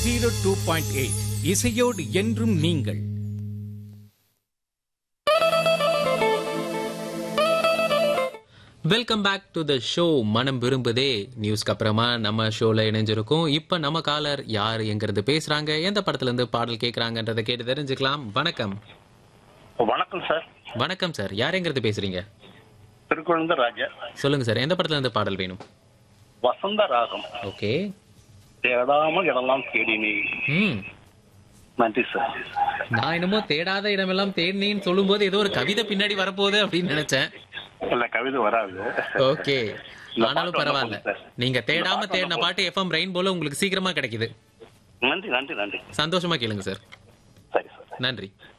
Zero two point eight இசையோடு என்றும் நீங்கள் welcome back to the show மனம் விரும்புதே நியூஸ்க்கு அப்புறமா நம்ம ஷோல இணைஞ்சிருக்கோம் இப்ப நம்ம காலர் யார் எங்கிறது பேசுறாங்க எந்த படத்துல இருந்து பாடல் கேக்குறாங்கன்றதை கேட்டு தெரிஞ்சுக்கலாம் வணக்கம் வணக்கம் சார் வணக்கம் சார் யார் எங்கிறது பேசுறீங்க திருக்குழந்த ராஜா சொல்லுங்க சார் எந்த படத்துல இருந்து பாடல் வேணும் வசந்த ராகம் ஓகே தேடாமல் இடலாம் தேடினே ம் நன்றி சார் நான் என்னமோ தேடாத இடமெல்லாம் தேடினேன்னு சொல்லும்போது ஏதோ ஒரு கவிதை பின்னாடி வரப்போகுது அப்படின்னு நினைச்சேன் இல்ல கவிதை வராது ஓகே இந்த ஆனாலும் பாட்டு பரவாயில்ல வந்தா போதும் சார். நீங்க தேடாம இந்த பாட்டு தேடின வந்தா பாட்டு எஃப்எம் ரெயின் போல உங்களுக்கு சீக்கிரமா கிடைக்குது நன்றி நன்றி நன்றி சந்தோஷமா கேளுங்க சார் சரி சார் நன்றி